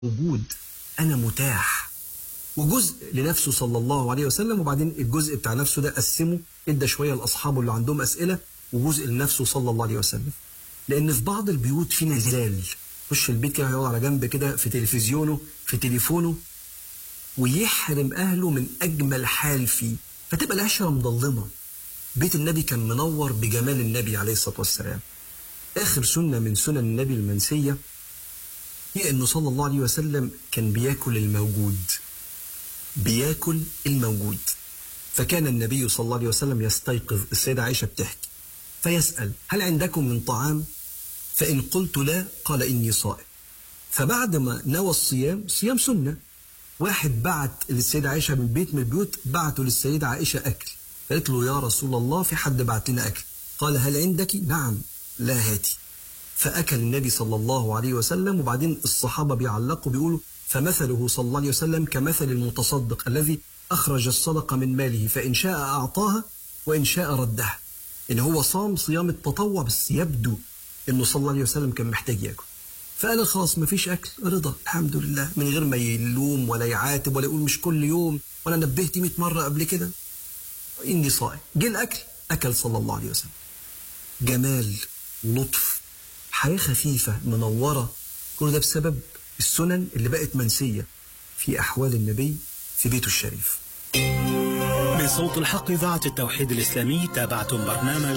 موجود أنا متاح وجزء لنفسه صلى الله عليه وسلم وبعدين الجزء بتاع نفسه ده قسمه ادى شويه لاصحابه اللي عندهم اسئله وجزء لنفسه صلى الله عليه وسلم لان في بعض البيوت في نزال يخش البيت كده يقعد على جنب كده في تلفزيونه في تليفونه ويحرم اهله من اجمل حال فيه فتبقى العشره مظلمه بيت النبي كان منور بجمال النبي عليه الصلاه والسلام اخر سنه من سنن النبي المنسيه هي انه صلى الله عليه وسلم كان بياكل الموجود بياكل الموجود فكان النبي صلى الله عليه وسلم يستيقظ السيدة عائشة بتحكي فيسأل هل عندكم من طعام فإن قلت لا قال إني صائم فبعد ما نوى الصيام صيام سنة واحد بعت للسيدة عائشة من بيت من البيوت بعته للسيدة عائشة أكل قالت له يا رسول الله في حد بعت لنا أكل قال هل عندك نعم لا هاتي فأكل النبي صلى الله عليه وسلم وبعدين الصحابة بيعلقوا بيقولوا فمثله صلى الله عليه وسلم كمثل المتصدق الذي أخرج الصدقة من ماله فإن شاء أعطاها وإن شاء ردها إن هو صام صيام التطوع بس يبدو إنه صلى الله عليه وسلم كان محتاج ياكل فقال خلاص ما فيش أكل رضا الحمد لله من غير ما يلوم ولا يعاتب ولا يقول مش كل يوم ولا نبهت 100 مرة قبل كده إني صائم جه الأكل أكل صلى الله عليه وسلم جمال لطف حياة خفيفة منورة كل ده بسبب السنن اللي بقت منسية في أحوال النبي في بيته الشريف من صوت الحق إذاعة التوحيد الإسلامي تابعتم برنامج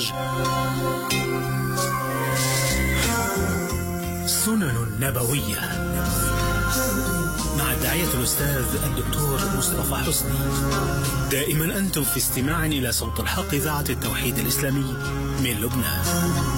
سنن نبوية مع الداعية الأستاذ الدكتور مصطفى حسني دائما أنتم في استماع إلى صوت الحق إذاعة التوحيد الإسلامي من لبنان